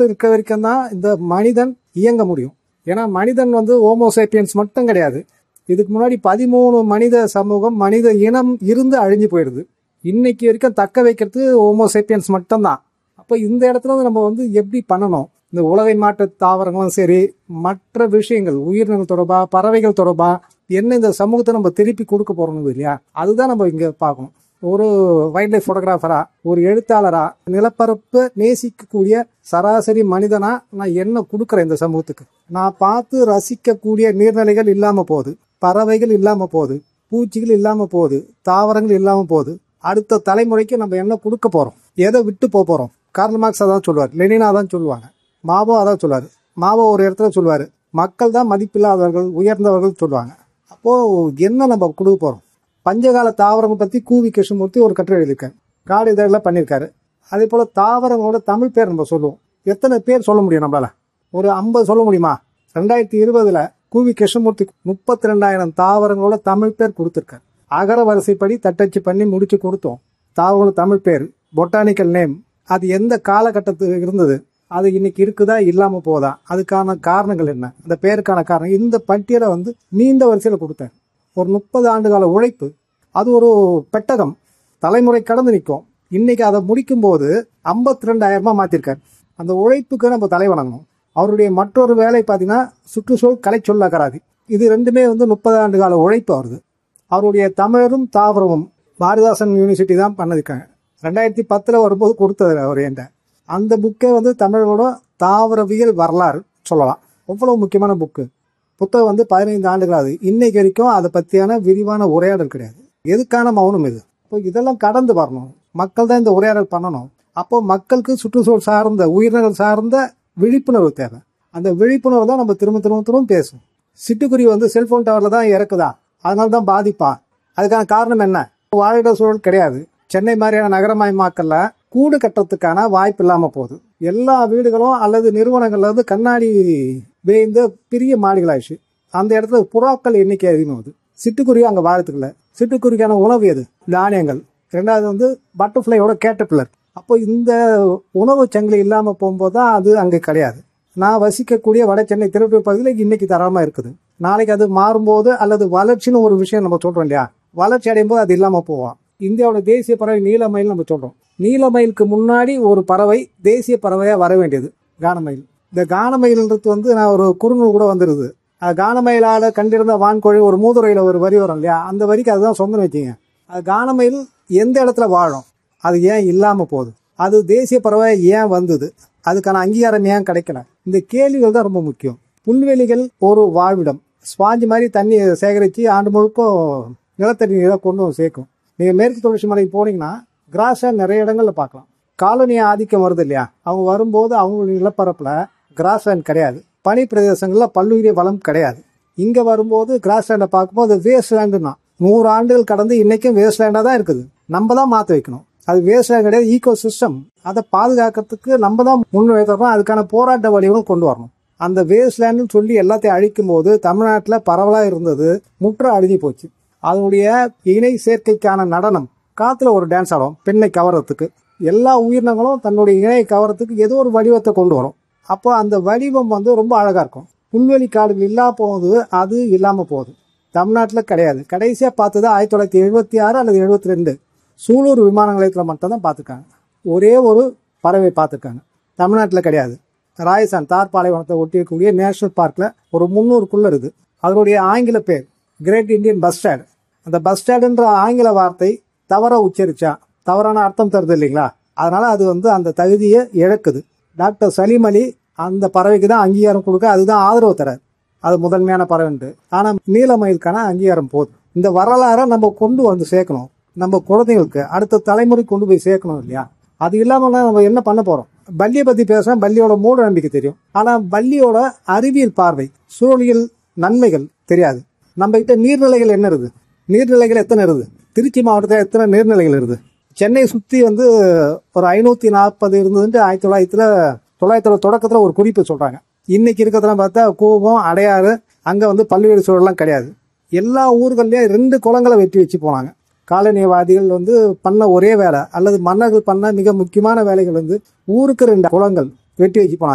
இருக்க வரைக்கும் தான் இந்த மனிதன் இயங்க முடியும் ஏன்னா மனிதன் வந்து ஹோமோசேப்பியன்ஸ் மட்டும் கிடையாது இதுக்கு முன்னாடி பதிமூணு மனித சமூகம் மனித இனம் இருந்து அழிஞ்சு போயிடுது இன்னைக்கு வரைக்கும் தக்க வைக்கிறது ஹோமோசேப்பியன்ஸ் மட்டும்தான் அப்போ இந்த இடத்துல வந்து நம்ம வந்து எப்படி பண்ணணும் இந்த உலகை மாற்ற தாவரங்களும் சரி மற்ற விஷயங்கள் உயிரினங்கள் தொடர்பா பறவைகள் தொடர்பா என்ன இந்த சமூகத்தை நம்ம திருப்பி கொடுக்க போறோம் இல்லையா அதுதான் நம்ம இங்க பார்க்கணும் ஒரு வைல்ட் லைஃப் போட்டோகிராஃபரா ஒரு எழுத்தாளரா நிலப்பரப்பு நேசிக்கக்கூடிய சராசரி மனிதனா நான் என்ன கொடுக்குறேன் இந்த சமூகத்துக்கு நான் பார்த்து ரசிக்கக்கூடிய நீர்நிலைகள் இல்லாம போகுது பறவைகள் இல்லாம போகுது பூச்சிகள் இல்லாம போகுது தாவரங்கள் இல்லாம போகுது அடுத்த தலைமுறைக்கு நம்ம என்ன கொடுக்க போறோம் எதை விட்டு போக போறோம் கார்ல் மார்க்ஸ் அதான் சொல்லுவார் லெனினா தான் சொல்லுவாங்க மாவோ அதான் சொல்லுவாரு மாவோ ஒரு இடத்துல சொல்லுவாரு மக்கள் தான் மதிப்பில்லாதவர்கள் உயர்ந்தவர்கள் சொல்லுவாங்க அப்போ என்ன நம்ம கொடுக்க போறோம் பஞ்சகால தாவரங்கள் பத்தி கூவி கிருஷ்ணமூர்த்தி ஒரு கட்டுரை எழுதியிருக்காரு காடு இதழில் பண்ணியிருக்காரு அதே போல தாவரங்களோட தமிழ் பேர் நம்ம சொல்லுவோம் எத்தனை பேர் சொல்ல முடியும் நம்மளால ஒரு ஐம்பது சொல்ல முடியுமா ரெண்டாயிரத்தி இருபதுல கூவி கிருஷ்ணமூர்த்தி முப்பத்தி ரெண்டாயிரம் தாவரங்களோட தமிழ் பேர் கொடுத்துருக்காரு அகர வரிசைப்படி தட்டச்சு பண்ணி முடிச்சு கொடுத்தோம் தாவரங்களோட தமிழ் பேர் பொட்டானிக்கல் நேம் அது எந்த காலகட்டத்துக்கு இருந்தது அது இன்னைக்கு இருக்குதா இல்லாம போதா அதுக்கான காரணங்கள் என்ன அந்த பேருக்கான காரணம் இந்த பட்டியலை வந்து நீண்ட வரிசையில் கொடுத்தேன் ஒரு முப்பது ஆண்டு கால உழைப்பு அது ஒரு பெட்டகம் தலைமுறை கடந்து நிற்கும் இன்னைக்கு அதை முடிக்கும் போது ஐம்பத்தி ரெண்டாயிரமா மாத்திருக்காரு அந்த உழைப்புக்கு நம்ம தலை வணங்கணும் அவருடைய மற்றொரு வேலை பார்த்தீங்கன்னா சுற்றுச்சூழல் கலை சொல்ல அகராதி இது ரெண்டுமே வந்து முப்பது ஆண்டு கால உழைப்பு வருது அவருடைய தமிழரும் தாவரமும் பாரதிதாசன் யூனிவர்சிட்டி தான் பண்ணிருக்காங்க ரெண்டாயிரத்தி பத்தில் வரும்போது கொடுத்தது அவர் என்கிட்ட அந்த புக்கே வந்து தமிழோட தாவரவியல் வரலாறு சொல்லலாம் அவ்வளவு முக்கியமான புக்கு புத்தகம் வந்து பதினைந்து ஆண்டுகள் ஆகுது இன்னைக்கு வரைக்கும் அதை பற்றியான விரிவான உரையாடல் கிடையாது எதுக்கான மௌனம் இது இப்போ இதெல்லாம் கடந்து வரணும் மக்கள் தான் இந்த உரையாடல் பண்ணணும் அப்போ மக்களுக்கு சுற்றுச்சூழல் சார்ந்த உயிரினங்கள் சார்ந்த விழிப்புணர்வு தேவை அந்த விழிப்புணர்வு தான் நம்ம திரும்ப திரும்ப திரும்ப பேசும் சிட்டுக்குருவி வந்து செல்போன் டவர்ல தான் இறக்குதா அதனால தான் பாதிப்பா அதுக்கான காரணம் என்ன வாழிட சூழல் கிடையாது சென்னை மாதிரியான நகரமயமாக்கல்ல கூடு கட்டுறதுக்கான வாய்ப்பு இல்லாம போகுது எல்லா வீடுகளும் அல்லது நிறுவனங்கள்ல வந்து கண்ணாடி வேய்ந்த பெரிய மாடிகளாயிடுச்சு அந்த இடத்துல புறாக்கள் எண்ணிக்கை அதிகமாகுது சிட்டுக்குருவி அங்க வாழத்துக்குள்ள சிட்டுக்குருவிக்கான உணவு எது தானியங்கள் ரெண்டாவது வந்து பட்டர்ஃப்ளையோட கேட்டபில்லர் அப்போ இந்த உணவு சங்கிலி இல்லாம போகும்போது தான் அது அங்கே கிடையாது நான் வசிக்கக்கூடிய வட சென்னை திருப்பூர் பகுதியில் இன்னைக்கு தரமா இருக்குது நாளைக்கு அது மாறும்போது அல்லது வளர்ச்சின்னு ஒரு விஷயம் நம்ம சொல்றோம் இல்லையா வளர்ச்சி அடையும் போது அது இல்லாம போவோம் இந்தியாவோட தேசிய பறவை நீலமயில் நம்ம சொல்றோம் நீலமயிலுக்கு முன்னாடி ஒரு பறவை தேசிய பறவையா வர வேண்டியது கானமயில் இந்த கானமயில்ன்றது வந்து நான் ஒரு குறுநூல் கூட வந்துருது அது கானமயிலால கண்டிருந்த வான்கோழி ஒரு மூதுரையில ஒரு வரி வரும் இல்லையா அந்த வரிக்கு அதுதான் சொந்தம் வச்சுங்க அது கானமயில் எந்த இடத்துல வாழும் அது ஏன் இல்லாம போகுது அது தேசிய பறவை ஏன் வந்தது அதுக்கான அங்கீகாரம் ஏன் கிடைக்கல இந்த கேள்விகள் தான் ரொம்ப முக்கியம் புல்வெளிகள் ஒரு வாழ்விடம் ஸ்பாஞ்சு மாதிரி தண்ணி சேகரித்து ஆண்டு முழுக்க நிலத்தடி நீரை கொண்டு வந்து சேர்க்கும் நீங்க மேற்கு தொடர்ச்சி மலைக்கு போனீங்கன்னா கிராஸை நிறைய இடங்கள்ல பார்க்கலாம் காலனி ஆதிக்கம் வருது இல்லையா அவங்க வரும்போது அவங்க நிலப்பரப்புல கிராஸ்லேண்ட் கிடையாது பனி பிரதேசங்கள்ல பல்லுயிரி வளம் கிடையாது இங்க வரும்போது கிராஸ்லேண்டை பார்க்கும்போது வேஸ்ட் லேண்டுனா நூறு ஆண்டுகள் கடந்து இன்னைக்கும் வேஸ்ட் லேண்டா தான் இருக்குது நம்ம தான் மாத்த வைக்கணும் அது வேஸ்ட் லேண்ட் கிடையாது ஈகோ சிஸ்டம் அதை பாதுகாக்கிறதுக்கு நம்ம தான் முன்வைக்கிறோம் அதுக்கான போராட்ட வடிவம் கொண்டு வரணும் அந்த வேஸ்ட் லேண்டுன்னு சொல்லி எல்லாத்தையும் அழிக்கும் போது தமிழ்நாட்டில் பரவலா இருந்தது முற்ற அழிஞ்சு போச்சு அதனுடைய இணை சேர்க்கைக்கான நடனம் காத்துல ஒரு டான்ஸ் ஆடும் பெண்ணை கவரத்துக்கு எல்லா உயிரினங்களும் தன்னுடைய இணையை கவரத்துக்கு ஏதோ ஒரு வடிவத்தை கொண்டு வரும் அப்போ அந்த வடிவம் வந்து ரொம்ப அழகா இருக்கும் புல்வெளி காடுகள் இல்லா போகுது அது இல்லாம போகுது தமிழ்நாட்டில் கிடையாது கடைசியா பார்த்தது ஆயிரத்தி தொள்ளாயிரத்தி எழுபத்தி ஆறு அல்லது எழுபத்தி ரெண்டு சூலூர் விமான நிலையத்தில் மட்டும்தான் பார்த்துருக்காங்க ஒரே ஒரு பறவை பார்த்துருக்காங்க தமிழ்நாட்டில் கிடையாது ராயசான் தார் பாலைவனத்தை ஒட்டியிருக்கக்கூடிய நேஷனல் பார்க்கில் ஒரு முந்நூறுக்குள்ள இருக்குது அதனுடைய ஆங்கில பேர் கிரேட் இந்தியன் பஸ் ஸ்டாண்ட் அந்த பஸ் ஸ்டாண்டுன்ற ஆங்கில வார்த்தை தவற உச்சரிச்சா தவறான அர்த்தம் தருது இல்லைங்களா அதனால அது வந்து அந்த தகுதியை இழக்குது டாக்டர் சலீம் அலி அந்த பறவைக்கு தான் அங்கீகாரம் கொடுக்க அதுதான் ஆதரவு தரார் அது முதன்மையான பறவைன்ட்டு ஆனா நீலமயிலுக்கான அங்கீகாரம் போதும் இந்த வரலாறை நம்ம கொண்டு வந்து சேர்க்கணும் நம்ம குழந்தைங்களுக்கு அடுத்த தலைமுறை கொண்டு போய் சேர்க்கணும் இல்லையா அது இல்லாம நம்ம என்ன பண்ண போறோம் பல்லியை பத்தி பேசுறேன் பல்லியோட மூட நம்பிக்கை தெரியும் ஆனா பல்லியோட அறிவியல் பார்வை சூழலியல் நன்மைகள் தெரியாது நம்ம கிட்ட நீர்நிலைகள் என்ன இருக்குது நீர்நிலைகள் எத்தனை இருக்குது திருச்சி மாவட்டத்தில் எத்தனை நீர்நிலைகள் இருக்குது சென்னை சுத்தி வந்து ஒரு ஐநூத்தி நாற்பது இருந்ததுன்ட்டு ஆயிரத்தி தொள்ளாயிரத்துல தொள்ளாயிரத்தி தொடக்கத்துல ஒரு குறிப்பு சொல்றாங்க இன்னைக்கு இருக்கிறதெல்லாம் பார்த்தா கூவம் அடையாறு அங்க வந்து பல்வேறு சூழல்லாம் கிடையாது எல்லா ஊர்கள்லயும் ரெண்டு குளங்களை வெட்டி வச்சு போனாங்க காலனியவாதிகள் வந்து பண்ண ஒரே வேலை அல்லது மன்னர்கள் பண்ண மிக முக்கியமான வேலைகள் வந்து ஊருக்கு ரெண்டு குளங்கள் வெட்டி வச்சு போனாங்க